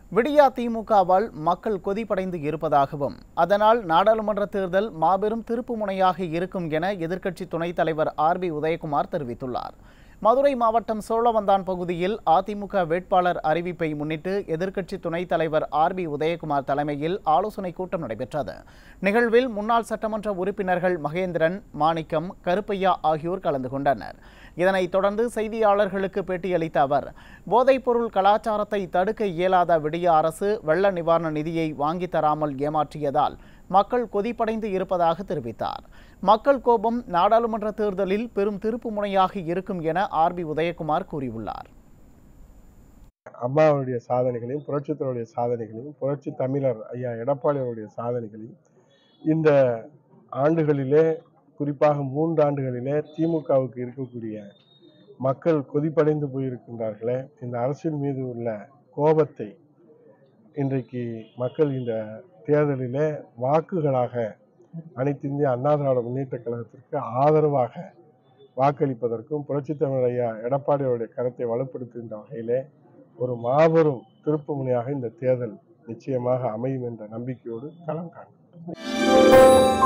விடியா திமுகவால் மக்கள் கொதிப்படைந்து இருப்பதாகவும் அதனால் நாடாளுமன்ற தேர்தல் மாபெரும் திருப்புமுனையாக இருக்கும் என எதிர்க்கட்சி துணைத் தலைவர் ஆர் பி உதயகுமார் தெரிவித்துள்ளார் மதுரை மாவட்டம் சோழவந்தான் பகுதியில் அதிமுக வேட்பாளர் அறிவிப்பை முன்னிட்டு எதிர்க்கட்சி துணைத் தலைவர் ஆர் பி உதயகுமார் தலைமையில் ஆலோசனைக் கூட்டம் நடைபெற்றது நிகழ்வில் முன்னாள் சட்டமன்ற உறுப்பினர்கள் மகேந்திரன் மாணிக்கம் கருப்பையா ஆகியோர் கலந்து கொண்டனர் இதனைத் தொடர்ந்து செய்தியாளர்களுக்கு பேட்டியளித்த அவர் போதைப்பொருள் கலாச்சாரத்தை தடுக்க இயலாத விடிய அரசு வெள்ள நிவாரண நிதியை வாங்கித் தராமல் ஏமாற்றியதால் மக்கள் கொதிப்படைந்து இருப்பதாக தெரிவித்தார் மக்கள் கோபம் நாடாளுமன்ற தேர்தலில் பெரும் திருப்பு முனையாக இருக்கும் என ஆர் பி உதயகுமார் கூறியுள்ளார் அம்மாவுடைய சாதனைகளையும் புரட்சித்தருடைய சாதனைகளையும் புரட்சி தமிழர் ஐயா எடப்பாடி அவருடைய சாதனைகளையும் இந்த ஆண்டுகளிலே குறிப்பாக மூன்று ஆண்டுகளிலே திமுகவுக்கு இருக்கக்கூடிய மக்கள் கொதிப்படைந்து போயிருக்கின்றார்களே இந்த அரசின் மீது உள்ள கோபத்தை இன்றைக்கு மக்கள் இந்த தேர்தலிலே வாக்குகளாக அனைத்து இந்திய அண்ணா திராவிட முன்னேற்ற கழகத்திற்கு ஆதரவாக வாக்களிப்பதற்கும் புரட்சித் தமிழர் ஐயா எடப்பாடி அவருடைய கருத்தை வலுப்படுத்துகின்ற வகையிலே ஒரு மாபெரும் திருப்புமுனையாக இந்த தேர்தல் நிச்சயமாக அமையும் என்ற நம்பிக்கையோடு களம் காண்கிறோம்